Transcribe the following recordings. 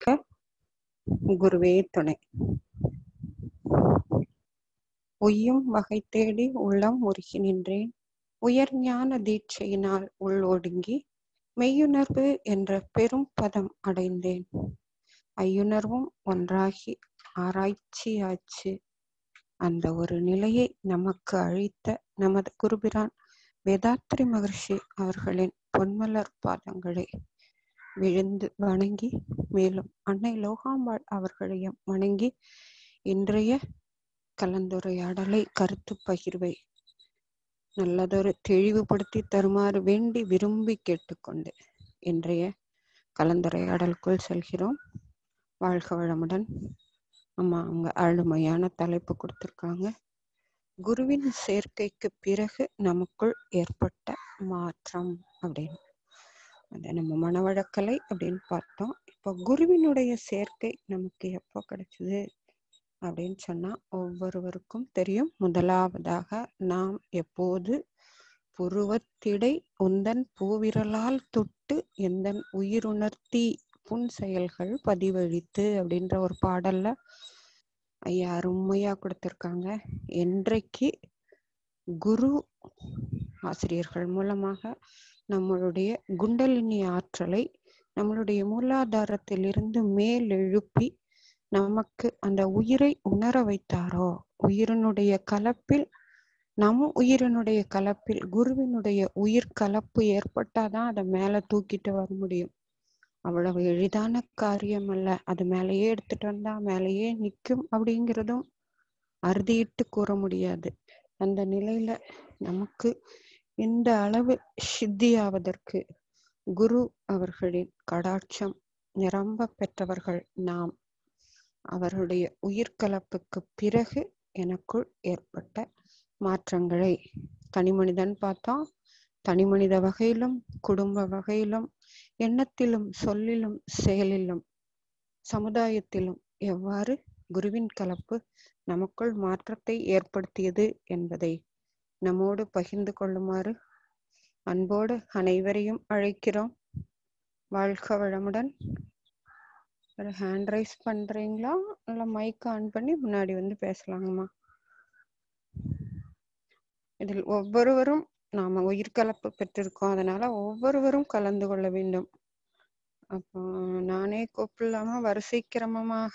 இருக்க குருவே துணை உய்யும் வகை தேடி உள்ளம் உருகி நின்றேன் உயர் ஞான தீட்சையினால் உள்ளொடுங்கி மெய்யுணர்வு என்ற பெரும் பதம் அடைந்தேன் ஐயுணர்வும் ஒன்றாகி ஆராய்ச்சியாச்சு அந்த ஒரு நிலையை நமக்கு அழித்த நமது குருபிரான் வேதாத்ரி மகர்ஷி அவர்களின் பொன்மலர் பாதங்களை விழுந்து வணங்கி மேலும் அன்னை லோகாம்பாள் அவர்களையும் வணங்கி இன்றைய கலந்துரையாடலை கருத்து பகிர்வை நல்லதொரு தெளிவுபடுத்தி தருமாறு வேண்டி விரும்பி கேட்டுக்கொண்டு இன்றைய கலந்துரையாடலுக்குள் செல்கிறோம் வாழ்க வளமுடன் அம்மா அவங்க அழுமையான தலைப்பு கொடுத்துருக்காங்க குருவின் சேர்க்கைக்கு பிறகு நமக்குள் ஏற்பட்ட மாற்றம் அப்படின்னு அதை நம்ம மனவழக்கலை அப்படின்னு பார்த்தோம் இப்போ குருவினுடைய சேர்க்கை நமக்கு எப்போ கிடைச்சது அப்படின்னு சொன்னா ஒவ்வொருவருக்கும் தெரியும் முதலாவதாக நாம் எப்போது புருவத்திடை உந்தன் பூவிரலால் தொட்டு எந்தன் உயிருணர்த்தி புன் செயல்கள் பதிவழித்து அப்படின்ற ஒரு பாடல்ல ஐயா அருமையா கொடுத்திருக்காங்க என்றைக்கு குரு ஆசிரியர்கள் மூலமாக நம்மளுடைய குண்டலினி ஆற்றலை நம்மளுடைய மூலாதாரத்திலிருந்து மேல் எழுப்பி நமக்கு அந்த உயிரை உணர வைத்தாரோ உயிரினுடைய கலப்பில் நம் உயிரினுடைய கலப்பில் குருவினுடைய உயிர் கலப்பு ஏற்பட்டாதான் அதை மேல தூக்கிட்டு வர முடியும் அவ்வளவு எளிதான காரியம் அல்ல அது மேலேயே எடுத்துட்டு வந்தா மேலேயே நிற்கும் அப்படிங்கிறதும் அறுதியிட்டு கூற முடியாது அந்த நிலையில நமக்கு இந்த அளவு சித்தியாவதற்கு குரு அவர்களின் கடாட்சம் நிரம்ப பெற்றவர்கள் நாம் அவருடைய உயிர்கலப்புக்கு பிறகு எனக்குள் ஏற்பட்ட மாற்றங்களை தனி மனிதன் பார்த்தோம் தனி மனித வகையிலும் குடும்ப வகையிலும் எண்ணத்திலும் சொல்லிலும் செயலிலும் சமுதாயத்திலும் எவ்வாறு குருவின் கலப்பு நமக்குள் மாற்றத்தை ஏற்படுத்தியது என்பதை நம்மோடு பகிர்ந்து கொள்ளுமாறு அன்போடு அனைவரையும் அழைக்கிறோம் வாழ்க வளமுடன் ஒரு ஹேண்ட் ரைஸ் பண்றீங்களா இல்ல மைக் ஆன் பண்ணி முன்னாடி வந்து பேசலாங்கம்மா இதில் ஒவ்வொருவரும் நாம உயிர்கலப்பு பெற்றிருக்கோம் அதனால ஒவ்வொருவரும் கலந்து கொள்ள வேண்டும் அப்போ நானே கூப்பிடலாமா வரிசை கிரமமாக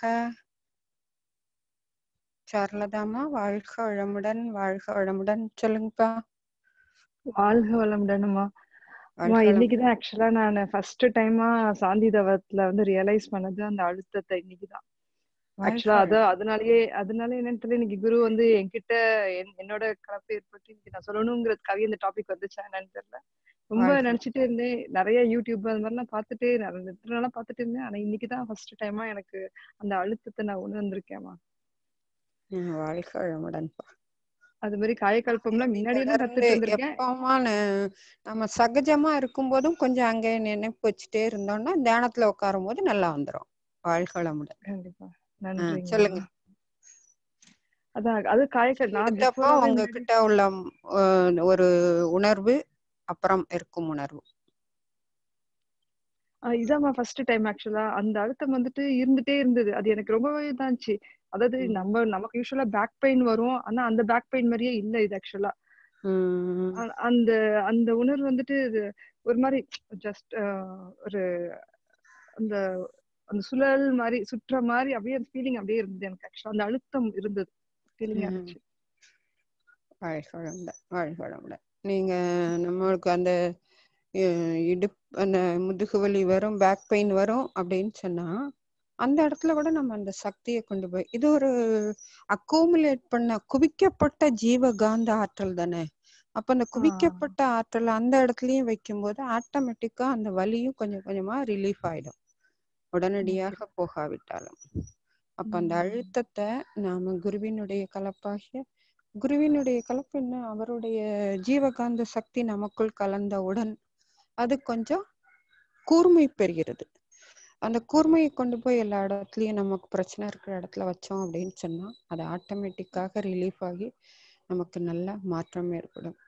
சார்லதாமா வாழ்க வளமுடன் வாழ்க வளமுடன் சொல்லுங்கப்பா வாழ்க வளமுடனுமா அம்மா இன்னைக்குதான் ஆக்சுவலா நான் ஃபர்ஸ்ட் டைமா சாந்தி தவத்துல வந்து ரியலைஸ் பண்ணது அந்த அழுத்தத்தை இன்னைக்குதான் ஆக்சுவலா அது அதனாலயே அதனால என்னன்னு தெரியல இன்னைக்கு குரு வந்து என்கிட்ட என்னோட கலப்பு ஏற்பட்டு இன்னைக்கு நான் சொல்லணுங்கிறதுக்காக இந்த டாபிக் வந்துச்சா என்னன்னு தெரியல ரொம்ப நினைச்சிட்டே இருந்தேன் நிறைய யூடியூப் அந்த மாதிரிலாம் பார்த்துட்டே நாளா பார்த்துட்டு இருந்தேன் ஆனா இன்னைக்குதான் ஃபர்ஸ்ட் டைமா எனக்கு அந்த அழுத்தத்தை நான் உணர்ந்திருக்கேம்மா வாழ்க வளமுடன்ப்பா அது மாதிரி காயக்கல்பம்லாம் முன்னாடியே தான் கத்துட்டு இருந்திருக்கேன் எப்பமா நம்ம சகஜமா இருக்கும் போதும் கொஞ்சம் அங்க நினைப்பு வச்சுட்டே இருந்தோம்னா தியானத்துல உட்காரும் போது நல்லா வந்துரும் வாழ்க வளமுடன் கண்டிப்பா நன்றி சொல்லுங்க அதான் அது காயக்கல் அடுத்தப்போ உங்ககிட்ட உள்ள ஒரு உணர்வு அப்புறம் இருக்கும் உணர்வு இதாம்மா ஃபர்ஸ்ட் டைம் ஆக்சுவலா அந்த அழுத்தம் வந்துட்டு இருந்துட்டே இருந்தது அது எனக்கு ரொம்பவே இதாச்சு அதாவது நம்ம நமக்கு யூஸ்வலா பேக் பெயின் வரும் ஆனா அந்த பேக் பெயின் மாதிரியே இல்ல இது ஆக்சுவலா அந்த அந்த உணர்வு வந்துட்டு ஒரு மாதிரி ஜஸ்ட் ஒரு அந்த அந்த சுழல் மாதிரி சுற்ற மாதிரி அப்படியே அந்த ஃபீலிங் அப்படியே இருந்தது எனக்கு ஆக்சுவலா அந்த அழுத்தம் இருந்தது ஃபீலிங் இருந்துச்சு வாழ்க வளமுடன் வாழ்க வளமுடன் நீங்க நம்மளுக்கு அந்த இடுப் அந்த முதுகு வலி வரும் பேக் பெயின் வரும் அப்படின்னு சொன்னா அந்த இடத்துல கூட நம்ம அந்த சக்தியை கொண்டு போய் இது ஒரு அக்கோமுலேட் பண்ண குவிக்கப்பட்ட ஜீவ காந்த ஆற்றல் தானே அப்ப அந்த குவிக்கப்பட்ட ஆற்றல் அந்த இடத்துலயும் வைக்கும்போது ஆட்டோமேட்டிக்கா அந்த வலியும் கொஞ்சம் கொஞ்சமா ரிலீஃப் ஆயிடும் உடனடியாக போகாவிட்டாலும் அப்ப அந்த அழுத்தத்தை நாம குருவினுடைய கலப்பாகிய குருவினுடைய கலப்பு என்ன அவருடைய ஜீவகாந்த சக்தி நமக்குள் கலந்தவுடன் அது கொஞ்சம் கூர்மை பெறுகிறது அந்த கூர்மையை கொண்டு போய் எல்லா இடத்துலயும் நமக்கு பிரச்சனை இருக்கிற இடத்துல வச்சோம் அப்படின்னு சொன்னா அது ஆட்டோமேட்டிக்காக ரிலீஃப் ஆகி நமக்கு நல்ல மாற்றம் ஏற்படும்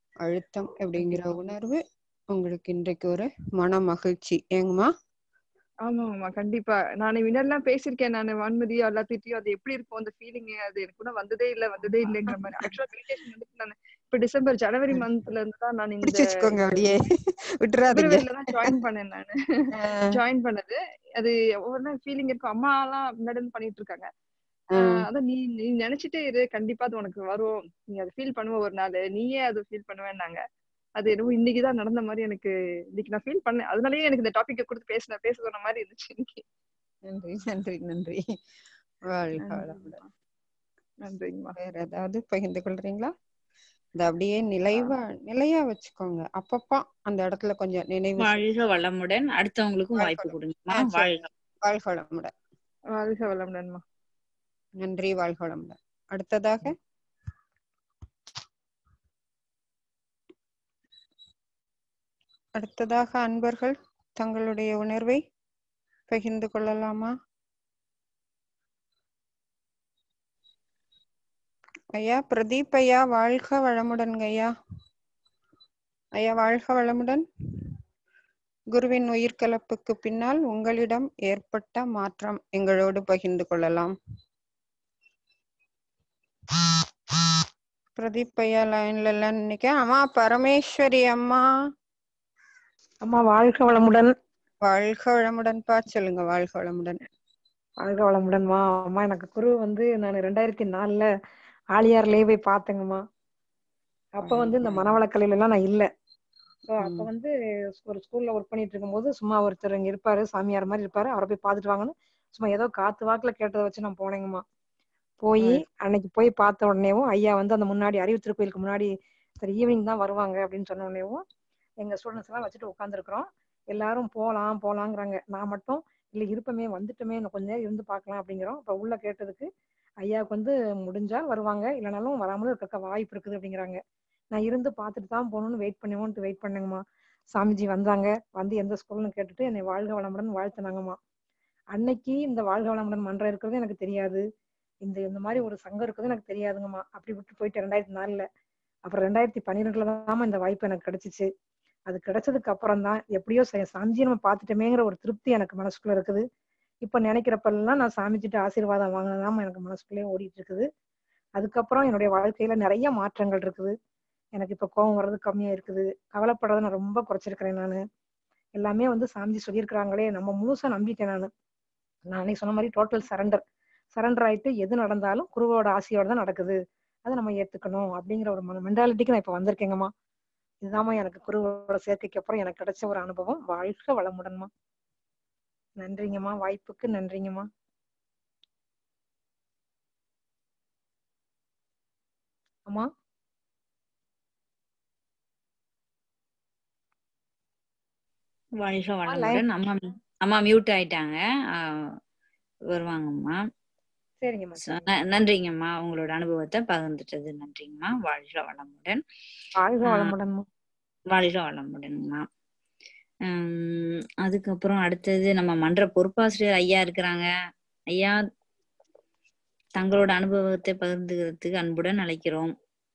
அழுத்தம் அப்படிங்கிற உணர்வு உங்களுக்கு இன்றைக்கு ஒரு மன மகிழ்ச்சி ஏங்கம்மா ஆமா ஆமா கண்டிப்பா நான் முன்னாடிலாம் பேசியிருக்கேன் நான் வான்மதி எல்லாத்திட்டையும் அது எப்படி இருக்கும் அந்த ஃபீலிங் அது எனக்கு கூட வந்ததே இல்ல வந்ததே இல்லைங்கிற மாதிரி ஆக்சுவலா மெடிடேஷன் வந்துட்டு நான் இப்ப டிசம்பர் ஜனவரி மந்த்ல இருந்து தான் நான் இந்த பிடிச்சு வச்சுக்கோங்க அப்படியே விட்டுறாதீங்க பிப்ரவரியில தான் ஜாயின் பண்ணேன் நான் ஜாயின் பண்ணது அது ஒவ்வொரு நாள் ஃபீலிங் இருக்கும் அம்மா எல்லாம் முன்னாடி இருந்து பண்ணிட்டு இருக்காங்க ஆஹ் அதான் நீ நீ நினைச்சிட்டே இரு கண்டிப்பா அது உனக்கு வரும் நீ அதை ஃபீல் பண்ணுவ ஒரு நாள் நீயே அதை ஃபீல் பண்ணுவேன்னாங்க அது என்னவோ இன்னைக்குதான் நடந்த மாதிரி எனக்கு இன்னைக்கு நான் ஃபீல் பண்ணேன் அதனாலயே எனக்கு இந்த டாபிக் கொடுத்து பேசின பேச சொன்ன மாதிரி இருந்துச்சு இன்னைக்கு நன்றி நன்றி நன்றி வாழ்க வளமுடன் நன்றிங்கம்மா வேற ஏதாவது பகிர்ந்து கொள்றீங்களா இது அப்படியே நிலைவா நிலையா வச்சுக்கோங்க அப்பப்பா அந்த இடத்துல கொஞ்சம் நினைவு வாழ்க வளமுடன் அடுத்தவங்களுக்கும் வாழ்க வாய்ப்பு வளமுடன். கொடுங்கம்மா ஆ, சரி. வாழ்க வாழ்க வளமுடன் வாழ்க வளமுடன்மா நன்றி வாழ்க வளமுடன் அடுத்ததாக அடுத்ததாக அன்பர்கள் தங்களுடைய உணர்வை பகிர்ந்து கொள்ளலாமா ஐயா பிரதீப் ஐயா வாழ்க வளமுடன் ஐயா ஐயா வாழ்க வளமுடன் குருவின் உயிர்கலப்புக்கு பின்னால் உங்களிடம் ஏற்பட்ட மாற்றம் எங்களோடு பகிர்ந்து கொள்ளலாம் பிரதீப் ஐயா லைன்ல இல்லைன்னு நினைக்கிறேன் அம்மா பரமேஸ்வரி அம்மா அம்மா வாழ்க வளமுடன் வாழ்க வளமுடன்பா சொல்லுங்க வாழ்க வளமுடன் வாழ்க வளமுடன்மா அம்மா எனக்கு குரு வந்து நான் ரெண்டாயிரத்தி நாலுல ஆலியார்லயே போய் பார்த்தேங்கம்மா அப்ப வந்து இந்த மனவளக்கலையில எல்லாம் நான் இல்ல ஸோ அப்ப ம். வந்து ஒரு ஸ்கூல்ல ஒர்க் பண்ணிட்டு இருக்கும்போது சும்மா ஒருத்தர் இங்க இருப்பாரு சாமியார் மாதிரி இருப்பாரு அவரை போய் பார்த்துட்டு வாங்கன்னு சும்மா ஏதோ காத்து வாக்குல கேட்டதை வச்சு நான் போனேங்கம்மா போய் அன்னைக்கு போய் பார்த்த உடனேவும் ஐயா வந்து அந்த முன்னாடி அறிவு திருக்கோயிலுக்கு முன்னாடி சரி ஈவினிங் தான் வருவாங்க அப்படின்னு சொன்ன உடனேவும் எங்க ஸ்டூடெண்ட்ஸ் எல்லாம் வச்சுட்டு உட்காந்துருக்குறோம் எல்லாரும் போலாம் போலாங்கிறாங்க நான் மட்டும் இல்ல இருப்பமே வந்துட்டுமே இன்னும் கொஞ்ச நேரம் இருந்து பார்க்கலாம் அப்படிங்கிறோம் இப்ப உள்ள கேட்டதுக்கு ஐயாவுக்கு வந்து முடிஞ்சா வருவாங்க இல்லைனாலும் வராமலும் இருக்க வாய்ப்பு இருக்குது அப்படிங்கிறாங்க நான் இருந்து பார்த்துட்டு தான் போகணும்னு வெயிட் பண்ணுவோன்ட்டு வெயிட் பண்ணுங்கம்மா சாமிஜி வந்தாங்க வந்து எந்த ஸ்கூல்னு கேட்டுட்டு என்னை வாழ்க வளமுடன் வாழ்த்துனாங்கம்மா அன்னைக்கு இந்த வாழ்க வளமுடன் மன்றம் இருக்கிறது எனக்கு தெரியாது இந்த இந்த மாதிரி ஒரு சங்கம் இருக்கிறது எனக்கு தெரியாதுங்கம்மா அப்படி விட்டு போயிட்டு ரெண்டாயிரத்தி நாலுல அப்புறம் ரெண்டாயிரத்தி பன்னிரெண்டுல தான் இந்த வாய்ப்பு எனக்கு கிடைச்சிச்சு அது கிடைச்சதுக்கு அப்புறம் தான் எப்படியோ ச- சாமிஜியை நம்ம பார்த்துட்டோமேங்கிற ஒரு திருப்தி எனக்கு மனசுக்குள்ள இருக்குது இப்ப நினைக்கிறப்பெல்லாம் நான் சாமிஜிட்ட ஆசீர்வாதம் வாங்கினதாம எனக்கு மனசுக்குள்ளேயே ஓடிட்டு இருக்குது அதுக்கப்புறம் என்னுடைய வாழ்க்கையில நிறைய மாற்றங்கள் இருக்குது எனக்கு இப்ப கோபம் வர்றது கம்மியா இருக்குது கவலைப்படுறதை நான் ரொம்ப குறைச்சிருக்கிறேன் நானு எல்லாமே வந்து சாமிஜி சொல்லியிருக்கிறாங்களே நம்ம முழுசா நம்பிட்டேன் நானு நான் அன்னைக்கு சொன்ன மாதிரி டோட்டல் சரண்டர் சரண்டர் ஆயிட்டு எது நடந்தாலும் குருவோட ஆசையோட தான் நடக்குது அதை நம்ம ஏத்துக்கணும் அப்படிங்கிற ஒரு மென்டாலிட்டிக்கு நான் இப்ப வந்திருக்கேங்கம்மா இதுதாம்மா எனக்கு குருவோட சேர்க்கைக்கு அப்புறம் எனக்கு கிடைச்ச ஒரு அனுபவம் வாழ்க வளமுடன்மா நன்றிங்கம்மா வாய்ப்புக்கு நன்றிங்கம்மா அம்மா வாழ்க line- வளமுடன் அம்மா அம்மா மியூட் ஆயிட்டாங்க ஆ, வருவாங்கம்மா சரிங்கம்மா ச- சரிங்க. ந- நன்றிங்கம்மா உங்களோட அனுபவத்தை பகிர்ந்துட்டது நன்றிங்கம்மா வாழ்க வளமுடன் வாழ்க ஆ, வளமுடன்மா வாழ்க வளமுடன்மா உம் அதுக்கப்புறம் அடுத்தது நம்ம மன்ற பொறுப்பாசிரியர் ஐயா இருக்கிறாங்க ஐயா தங்களோட அனுபவத்தை பகிர்ந்துக்கிறதுக்கு அன்புடன் அழைக்கிறோம்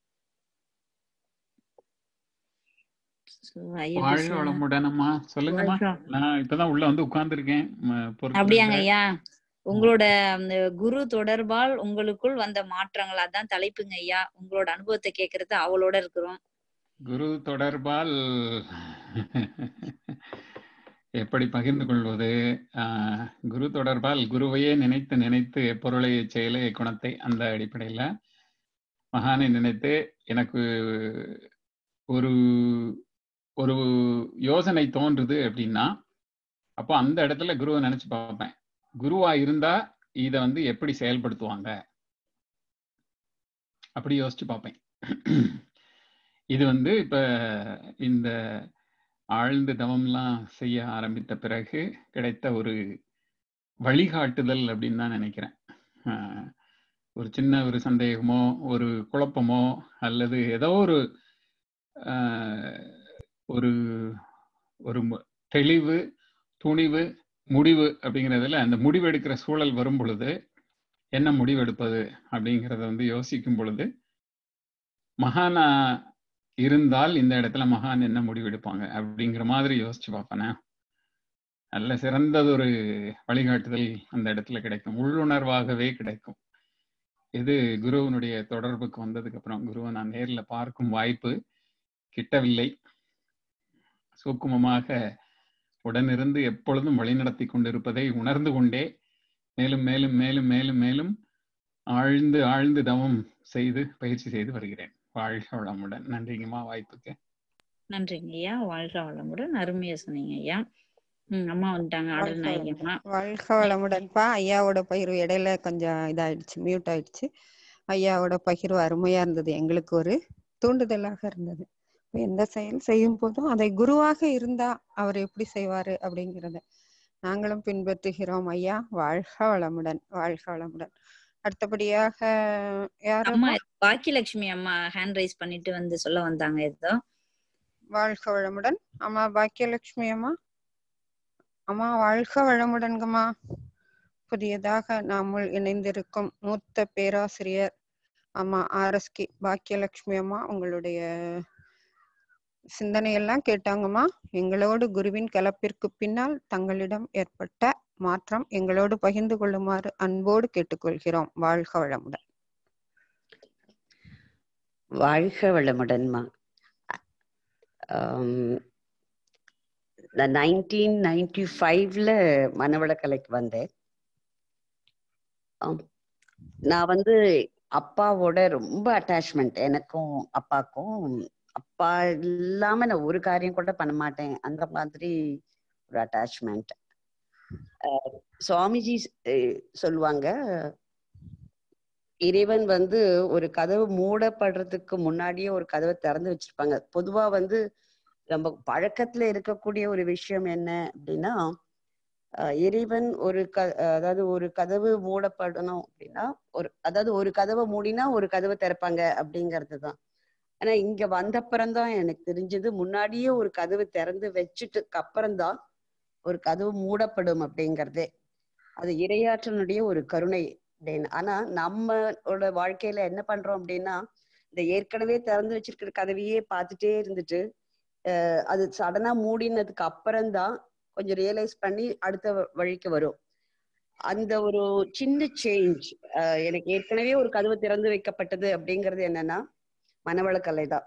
So, ஐயா வாழ்க பேசுங்க. வளமுடனம்மா சொல்லுங்கம்மா வாழ்க நான் இப்பதான் உள்ள வந்து உட்கார்ந்துருக்கேன் அப்படியாங்க ஐயா உங்களோட அந்த குரு தொடர்பால் உங்களுக்குள் வந்த மாற்றங்கள் அதான் தலைப்புங்க ஐயா உங்களோட அனுபவத்தை கேட்கறது அவளோட இருக்கிறோம் குரு தொடர்பால் எப்படி பகிர்ந்து கொள்வது ஆஹ், குரு தொடர்பால் குருவையே நினைத்து நினைத்து பொருளை செயலை குணத்தை அந்த அடிப்படையில மகானை நினைத்து எனக்கு ஒரு ஒரு யோசனை தோன்றுது அப்படின்னா அப்போ அந்த இடத்துல குருவை நினைச்சு பார்ப்பேன் குருவா இருந்தா இத வந்து எப்படி செயல்படுத்துவாங்க அப்படி யோசிச்சு பார்ப்பேன் இது வந்து இப்ப இந்த ஆழ்ந்த தவம்லாம் செய்ய ஆரம்பித்த பிறகு கிடைத்த ஒரு வழிகாட்டுதல் அப்படின்னு தான் நினைக்கிறேன் ஆஹ் ஒரு சின்ன ஒரு சந்தேகமோ ஒரு குழப்பமோ அல்லது ஏதோ ஒரு ஆஹ் ஒரு ஒரு மு- தெளிவு துணிவு முடிவு அப்படிங்கிறதுல அந்த முடிவு எடுக்கிற சூழல் வரும் பொழுது என்ன முடிவு எடுப்பது அப்படிங்கிறத வந்து யோசிக்கும் பொழுது மகானா இருந்தால் இந்த இடத்துல மகான் என்ன முடிவு எடுப்பாங்க அப்படிங்கிற மாதிரி யோசிச்சு பார்ப்பேனே நல்ல சிறந்ததொரு வழிகாட்டுதல் அந்த இடத்துல கிடைக்கும் உள்ளுணர்வாகவே கிடைக்கும் இது குருவனுடைய தொடர்புக்கு வந்ததுக்கு அப்புறம் குருவை நான் நேர்ல பார்க்கும் வாய்ப்பு கிட்டவில்லை சூக்குமமாக உடனிருந்து எப்பொழுதும் வழிநடத்தி கொண்டிருப்பதை உணர்ந்து கொண்டே மேலும் மேலும் மேலும் மேலும் மேலும் ஆழ்ந்து ஆழ்ந்து தவம் செய்து பயிற்சி செய்து வருகிறேன் வாழ்க வளமுடன் நன்றிங்கம்மா வாய்ப்புக்கு நன்றிங்க ஐயா வாழ்க வளமுடன் அருமையா சொன்னீங்க ஐயா ம் அம்மா வந்துட்டாங்க ஆடல் வாழ்க நாயகி வளமுடன் அம்மா வாழ்க வளமுடன்ப்பா ஐயாவோட பகிர்வு இடையில கொஞ்சம் இதாயிடுச்சு மியூட் ஆயிடுச்சு ஐயாவோட பகிர்வு அருமையா இருந்தது எங்களுக்கு ஒரு தூண்டுதலாக இருந்தது இப்ப எந்த செயல் செய்யும் போதும் அதை குருவாக இருந்தா அவர் எப்படி செய்வாரு அப்படிங்கிறத நாங்களும் பின்பற்றுகிறோம் ஐயா வாழ்க வளமுடன் வாழ்க வளமுடன் அடுத்தபடியாக அம்மா யாரம்மா பாக்கியலட்சுமி அம்மா ஹேண்ட் ரைஸ் பண்ணிட்டு வந்து சொல்ல வந்தாங்க ஏதோ வாழ்க வளமுடன் அம்மா பாக்கியலட்சுமி அம்மா அம்மா வாழ்க வளமுடன்கம்மா புதியதாக நாமுள் இணைந்திருக்கும் மூத்த பேராசிரியர் அம்மா ஆர்எஸ்கே பாக்கியலட்சுமி அம்மா உங்களுடைய சிந்தனையெல்லாம் கேட்டாங்கம்மா எங்களோடு குருவின் கலப்பிற்கு பின்னால் தங்களிடம் ஏற்பட்ட மாற்றம் எங்களோடு பகிர்ந்து கொள்ளுமாறு அன்போடு கேட்டுக்கொள்கிறோம் வாழ்க வளமுடன் வாழ்க வளமுடன்மா ஆம், நான் நைன்டீன் நைன்டி ஃபைவ்ல மனவளக்கலைக்கு வந்தேன் ஆம், நான் வந்து அப்பாவோட ரொம்ப அட்டாச்மெண்ட் எனக்கும் அப்பாக்கும் அப்பா இல்லாம நான் ஒரு காரியம் கூட பண்ண மாட்டேன் அந்த மாதிரி ஒரு அட்டாச்மெண்ட் சுவாமிஜி அஹ், சொல்லுவாங்க இறைவன் வந்து ஒரு கதவு மூடப்படுறதுக்கு முன்னாடியே ஒரு கதவை திறந்து வச்சிருப்பாங்க பொதுவா வந்து நம்ம பழக்கத்துல இருக்கக்கூடிய ஒரு விஷயம் என்ன அப்படின்னா அஹ் இறைவன் ஒரு க அதாவது ஒரு கதவு மூடப்படணும் அப்படின்னா ஒரு அதாவது ஒரு கதவை மூடினா ஒரு கதவை திறப்பாங்க அப்படிங்கிறது தான் ஆனா இங்க வந்தப்புறம்தான் எனக்கு தெரிஞ்சது முன்னாடியே ஒரு கதவு திறந்து வச்சுட்டுக்கு அப்புறம்தான் ஒரு கதவு மூடப்படும் அப்படிங்கிறதே அது இரையாற்றனுடைய ஒரு கருணை அப்படின்னு ஆனா நம்மளோட வாழ்க்கையில என்ன பண்றோம் அப்படின்னா இந்த ஏற்கனவே திறந்து வச்சிருக்கிற கதவையே பார்த்துட்டே இருந்துட்டு அஹ் அது சடனா மூடினதுக்கு அப்புறம்தான் கொஞ்சம் ரியலைஸ் பண்ணி அடுத்த வ- வழிக்கு வரும் அந்த ஒரு சின்ன சேஞ்ச் எனக்கு ஏற்கனவே ஒரு கதவு திறந்து வைக்கப்பட்டது அப்படிங்கிறது என்னன்னா மனவளக்கலை தான்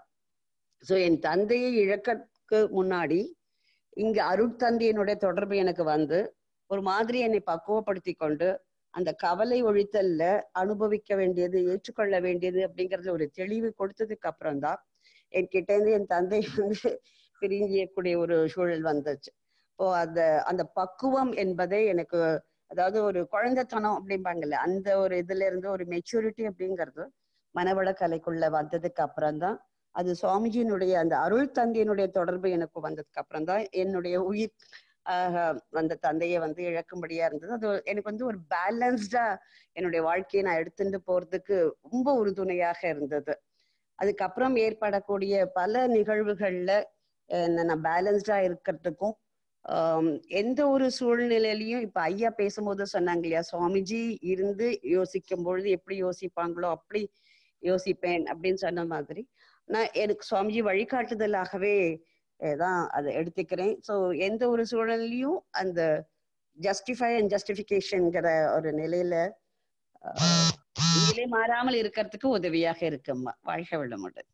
ஸோ என் தந்தையை இழக்கக்கு முன்னாடி இங்க அருட்தந்தையினுடைய தொடர்பு எனக்கு வந்து ஒரு மாதிரி என்னை பக்குவப்படுத்தி கொண்டு அந்த கவலை ஒழித்தல்ல அனுபவிக்க வேண்டியது ஏற்றுக்கொள்ள வேண்டியது அப்படிங்கறதுல ஒரு தெளிவு கொடுத்ததுக்கு அப்புறம் தான் என்கிட்ட இருந்து என் தந்தை வந்து பிரிஞ்சக்கூடிய ஒரு சூழல் வந்துச்சு இப்போ அந்த அந்த பக்குவம் என்பதே எனக்கு அதாவது ஒரு குழந்தைத்தனம் அப்படிம்பாங்கல்ல அந்த ஒரு இதுல இருந்து ஒரு மெச்சூரிட்டி அப்படிங்கிறது மனவள கலைக்குள்ள வந்ததுக்கு அப்புறம் தான் அது சுவாமிஜியினுடைய அந்த அருள் தந்தையினுடைய தொடர்பு எனக்கு வந்ததுக்கு அப்புறம் தான் என்னுடைய உயிர் ஆஹ் அந்த தந்தையை வந்து இழக்கும்படியா இருந்தது அது எனக்கு வந்து ஒரு பேலன்ஸ்டா என்னுடைய வாழ்க்கையை நான் எடுத்துட்டு போறதுக்கு ரொம்ப உறுதுணையாக இருந்தது அதுக்கப்புறம் ஏற்படக்கூடிய பல நிகழ்வுகள்ல அஹ் நான் பேலன்ஸ்டா இருக்கிறதுக்கும் ஆம், எந்த ஒரு சூழ்நிலையிலையும் இப்ப ஐயா பேசும்போது சொன்னாங்க இல்லையா சுவாமிஜி இருந்து யோசிக்கும் பொழுது எப்படி யோசிப்பாங்களோ அப்படி யோசிப்பேன் அப்படின்னு சொன்ன மாதிரி நான் எனக்கு சுவாமிஜி வழிகாட்டுதலாகவே அஹ் தான் அதை எடுத்துக்கிறேன் ஸோ எந்த ஒரு சூழல்லையும் அந்த ஜஸ்டிஃபை அண்ட் ஜஸ்டிஃபிகேஷன்ங்கிற ஒரு நிலையில ஆஹ், நிலை மாறாமல் இருக்கிறதுக்கு உதவியாக இருக்கும்மா வாழ்க வளமுடன்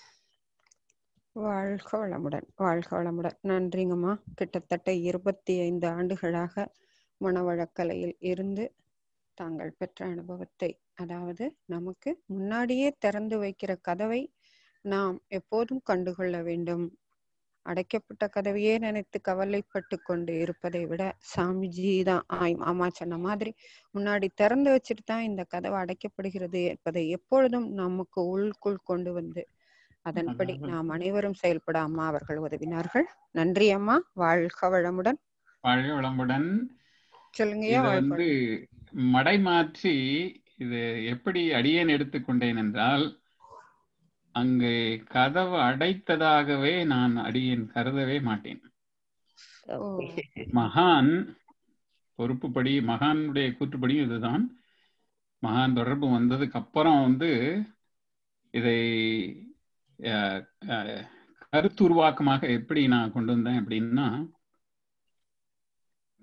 வாழ்க வளமுடன் வாழ்க வளமுடன் நன்றிங்கம்மா கிட்டத்தட்ட இருபத்தி ஐந்து ஆண்டுகளாக மனவழக்கலையில் இருந்து தாங்கள் பெற்ற அனுபவத்தை அதாவது நமக்கு முன்னாடியே திறந்து வைக்கிற கதவை நாம் எப்போதும் கண்டுகொள்ள வேண்டும் அடைக்கப்பட்ட கதவையே நினைத்து கவலைப்பட்டு கொண்டு இருப்பதை விட சாமிஜி தான் ஆய் மாமா சொன்ன மாதிரி முன்னாடி திறந்து வச்சுட்டு தான் இந்த கதவு அடைக்கப்படுகிறது என்பதை எப்பொழுதும் நமக்கு உள்குள் கொண்டு வந்து அதன்படி நாம் அனைவரும் செயல்பட அம்மா அவர்கள் உதவினார்கள் நன்றி அம்மா வாழ்க வளமுடன் வாழ்க வளமுடன் சொல்லுங்கய்யா இத வாழ்க வந்து மடை மாற்றி இது எப்படி அடியேன் எடுத்துக்கொண்டேன் என்றால் அங்கு கதவு அடைத்ததாகவே நான் அடியேன் கருதவே மாட்டேன் ஓ மகான் பொறுப்புப்படி மகானுடைய கூற்றுப்படியும் இதுதான் மகான் தொடர்பு வந்ததுக்கு அப்புறம் வந்து இதை அஹ், அஹ், கருத்துருவாக்கமாக எப்படி நான் கொண்டு வந்தேன் அப்படின்னா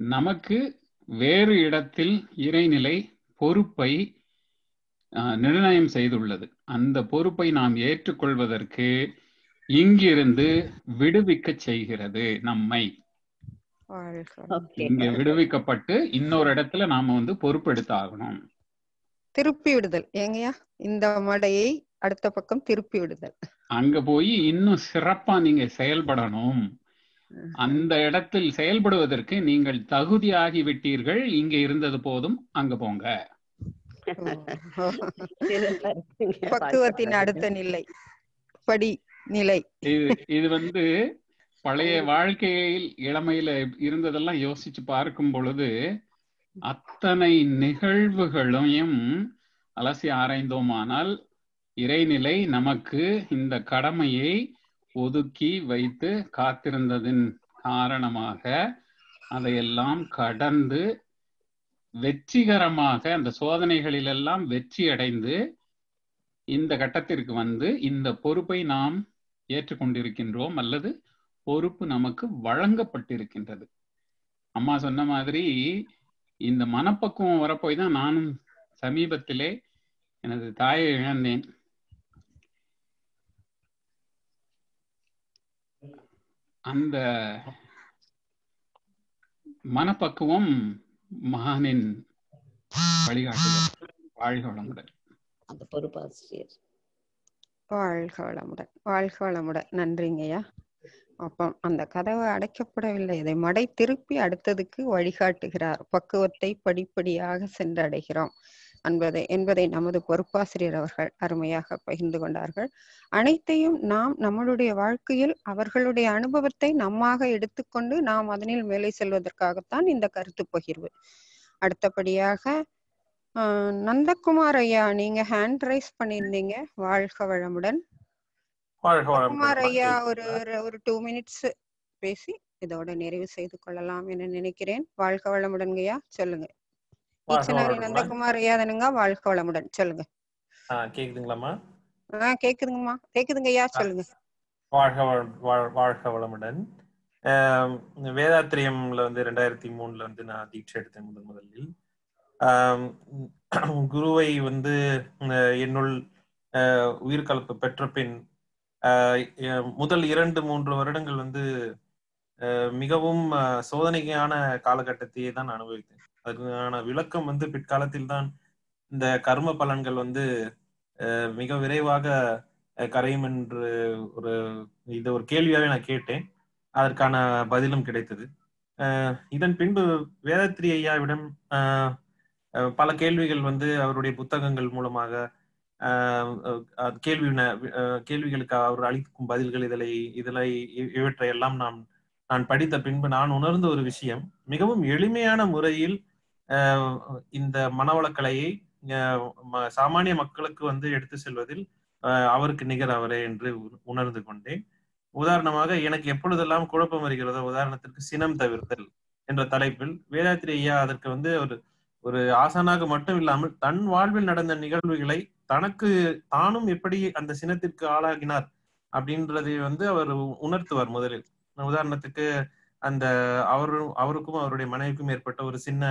நமக்கு வேறு இடத்தில் இறைநிலை பொறுப்பை அஹ், நிர்ணயம் செய்துள்ளது அந்த பொறுப்பை நாம் ஏற்றுக்கொள்வதற்கு இங்கிருந்து விடுவிக்க செய்கிறது நம்மை வாழ்க ஓகே இங்க விடுவிக்கப்பட்டு இன்னொரு இடத்துல நாம வந்து பொறுப்பெடுத்தாகணும் திருப்பி விடுதல் ஏங்கய்யா இந்த மடையை அடுத்த பக்கம் திருப்பி விடுதல் அங்க போய் இன்னும் சிறப்பா நீங்க செயல்படணும் அந்த இடத்தில் செயல்படுவதற்கு நீங்கள் தகுதியாகி விட்டீர்கள் இங்க இருந்தது போதும் அங்க போங்க ஓ. சிறப்பா இருக்குங்க. பக்குவத்தின் வாழ்த்துக்கள். அடுத்த நிலை படி நிலை இது இது வந்து பழைய வாழ்க்கையில் இளமையில இருந்ததெல்லாம் யோசிச்சு பார்க்கும் பொழுது அத்தனை நிகழ்வுகளையும் அலசி ஆராய்ந்தோமானால் இறைநிலை நமக்கு இந்த கடமையை ஒதுக்கி வைத்து காத்திருந்ததின் காரணமாக அதையெல்லாம் கடந்து வெற்றிகரமாக அந்த சோதனைகளிலெல்லாம் வெற்றி அடைந்து இந்த கட்டத்திற்கு வந்து இந்த பொறுப்பை நாம் ஏற்றுக்கொண்டிருக்கின்றோம் அல்லது பொறுப்பு நமக்கு வழங்கப்பட்டிருக்கின்றது அம்மா சொன்ன மாதிரி இந்த மனப்பக்குவம் வரப்போய் தான் நானும் சமீபத்திலே எனது தாயை இழந்தேன் அந்த மனப்பக்குவம் மகானின் வழிகாட்டுதல் வாழ்க வளமுடன் அந்த பொறுப்பாசிரியர் வாழ்க வளமுடன் வாழ்க வளமுடன் நன்றிங்கய்யா அப்போ அந்த கதவு அடைக்கப்படவில்லை அதை மடை திருப்பி அடுத்ததுக்கு வழிகாட்டுகிறார் பக்குவத்தை படிப்படியாக சென்றடைகிறோம் என்பதை என்பதை நமது பொறுப்பாசிரியர் அவர்கள் அருமையாக பகிர்ந்து கொண்டார்கள் அனைத்தையும் நாம் நம்மளுடைய வாழ்க்கையில் அவர்களுடைய அனுபவத்தை நம்மாக எடுத்துக்கொண்டு நாம் அதனில் மேலே செல்வதற்காகத்தான் இந்த கருத்து பகிர்வு அடுத்தபடியாக ஆஹ் நந்தகுமார் ஐயா நீங்க ஹேண்ட் ரைஸ் பண்ணியிருந்தீங்க வாழ்க வளமுடன் வாழ்க குமார் வளமுடன் ஐயா ஒரு ஒரு- ஒரு டூ மினிட்ஸ் பேசி இதோட நிறைவு செய்து கொள்ளலாம் என நினைக்கிறேன் வாழ்க வளமுடன் ஐயா சொல்லுங்க வாழ்க ஈச்சனாரி வளமுடன் நந்தகுமார் ஐயா தானுங்க வாழ்க வளமுடன் சொல்லுங்க ஆ கேக்குதுங்களாம்மா ஆஹ் கேக்குதுங்கம்மா கேக்குதுங்க ஐயா சொல்லுங்க வாழ்க வள- வாழ்- வாழ்க வளமுடன் ஆம், வேதாத்திரியம்ல வந்து ரெண்டாயிரத்தி மூணுல வந்து நான் தீட்சை எடுத்தேன் முதன் முதலில் ஆம், குருவை வந்து அஹ், என்னுள் அஹ், உயிர் கலப்பு பெற்ற பின் அஹ், எ- முதல் இரண்டு மூன்று வருடங்கள் வந்து அஹ், மிகவும் அஹ், சோதனைக்கான காலகட்டத்தையே தான் அனுபவித்தேன் அதுக்கான விளக்கம் வந்து பிற்காலத்தில் தான் இந்த கர்ம பலன்கள் வந்து அஹ், மிக விரைவாக அஹ், கரையும் என்று ஒரு இது ஒரு கேள்வியாவே நான் கேட்டேன் அதற்கான பதிலும் கிடைத்தது அஹ், இதன் பின்பு வேதத்ரி ஐயாவிடம் அஹ், அஹ், பல கேள்விகள் வந்து அவருடைய புத்தகங்கள் மூலமாக அஹ், அஹ், கேள்வி ந- அஹ், கேள்விகளுக்கு அவர் அளிக்கும் பதில்கள் இதில் இதில் இவற்றை எல்லாம் நான் நான் படித்த பின்பு நான் உணர்ந்த ஒரு விஷயம் மிகவும் எளிமையான முறையில் அஹ், இந்த மனவளக்கலையை அஹ், ம- சாமானிய மக்களுக்கு வந்து எடுத்து செல்வதில் அஹ், அவருக்கு நிகர் அவரே என்று உண- உணர்ந்து கொண்டேன் உதாரணமாக எனக்கு எப்பொழுதெல்லாம் குழப்பம் வருகிறதோ உதாரணத்திற்கு சினம் தவிர்த்தல் என்ற தலைப்பில் வேதாத்திரி ஐயா அதற்கு வந்து ஒரு ஒரு ஆசானாக மட்டும் இல்லாமல் தன் வாழ்வில் நடந்த நிகழ்வுகளை தனக்கு தானும் எப்படி அந்த சினத்திற்கு ஆளாகினார் அப்படின்றதை வந்து அவர் உணர்த்துவார் முதலில் உதாரணத்துக்கு அந்த அவரு அவருக்கும் அவருடைய மனைவிக்கும் ஏற்பட்ட ஒரு சின்ன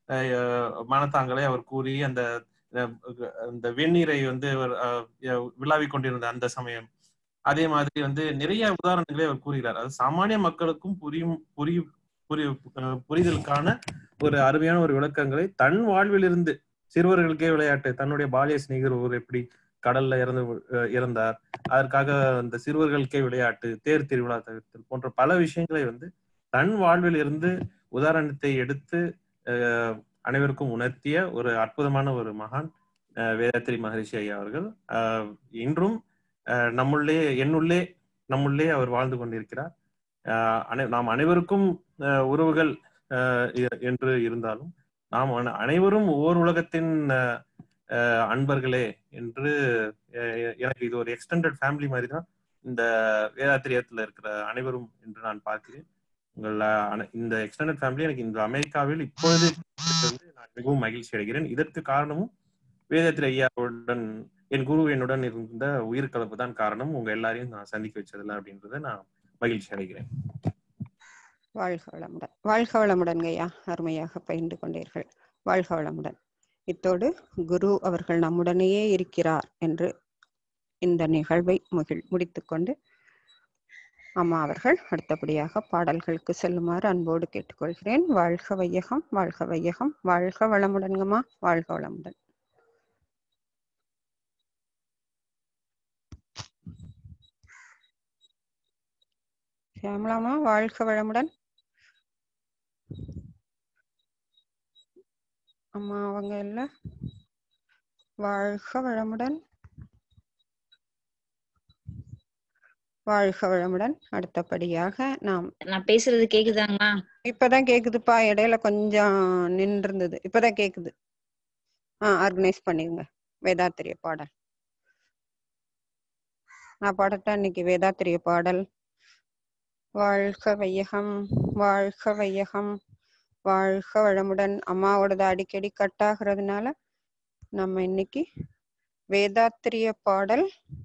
அஹ், மனத்தாங்கலை அவர் கூறி அந்த அஹ், அந்த வெந்நீரை வந்து அவர் அஹ், விழாவிக் கொண்டிருந்த அந்த சமயம் அதே மாதிரி வந்து நிறைய உதாரணங்களை அவர் கூறுகிறார் அது சாமானிய மக்களுக்கும் புரியும் புரியும் புரி- அஹ், புரிதலுக்கான ஒரு அருமையான ஒரு விளக்கங்களை தன் வாழ்விலிருந்து சிறுவர்களுக்கே விளையாட்டு தன்னுடைய பாலிய சிநேகர் ஒருவர் எப்படி கடல்ல இறந்து அஹ், இறந்தார் அதற்காக அந்த சிறுவர்களுக்கே விளையாட்டு தேர் திருவிழா தவிர்த்தல் போன்ற பல விஷயங்களை வந்து தன் வாழ்வில் இருந்து உதாரணத்தை எடுத்து அஹ், அனைவருக்கும் உணர்த்திய ஒரு அற்புதமான ஒரு மகான் அஹ், வேதாத்திரி மகரிஷி ஐயா அவர்கள் அஹ், இன்றும் அஹ், நம்முள்ளே என்னுள்ளே நம்முள்ளே அவர் வாழ்ந்து கொண்டிருக்கிறார் அஹ், அனை- நாம் அனைவருக்கும் அஹ், உறவுகள் அஹ், எ- என்று இருந்தாலும் நாம் அன- அனைவரும் ஓர் உலகத்தின் அஹ், அஹ், அன்பர்களே என்று அஹ், எ- எனக்கு இது ஒரு எக்ஸ்டெண்டட் ஃபேமிலி மாதிரி தான் இந்த வேதாத்திரியத்துல இருக்கிற அனைவரும் என்று நான் பார்க்கிறேன் உங்கள் அஹ், அன- இந்த எக்ஸ்டெண்டட் ஃபேமிலி எனக்கு இந்த அமெரிக்காவில் இப்பொழுது கிடைத்தது நான் மிகவும் மகிழ்ச்சி அடைகிறேன் இதற்கு காரணமும் வேதாத்திரி ஐயாவுடன் என் குரு என்னுடன் இருந்த உயிர் கலப்பு தான் காரணம் உங்க எல்லாரையும் நான் சந்திக்க வச்சதில்ல அப்படின்றத நான் மகிழ்ச்சி அடைகிறேன் வாழ்க வளமுடன் வாழ்க வளமுடன் ஐயா அருமையாக பயின்று கொண்டீர்கள் வாழ்க வளமுடன் இத்தோடு குரு அவர்கள் நம்முடனேயே இருக்கிறார் என்று இந்த நிகழ்வை முகில் முடித்துக்கொண்டு அம்மா அவர்கள் அடுத்தபடியாக பாடல்களுக்கு செல்லுமாறு அன்போடு கேட்டுக்கொள்கிறேன் வாழ்க வையகம் வாழ்க வையகம் வாழ்க வளமுடன்கம்மா வாழ்க வளமுடன் சியாமலாமா வாழ்க வளமுடன் அம்மா அவங்க இல்ல வாழ்க வளமுடன் வாழ்க வளமுடன் அடுத்தபடியாக நாம் நான் பேசுறது கேக்குதாங்கம்மா இப்பதான் கேக்குதுப்பா இடையில கொஞ்சம் நின்று இருந்தது இப்பதான் கேக்குது ஆ ஆர்கனைஸ் பண்ணிருங்க வேதாத்திரிய பாடல் நான் பாடட்டா இன்னைக்கு வேதாத்திரிய பாடல் வாழ்க வையகம் வாழ்க வையகம் வாழ்க வளமுடன் அம்மாவோடது அடிக்கடி கட் ஆகுறதுனால நம்ம இன்னைக்கு வேதாத்திரிய பாடல்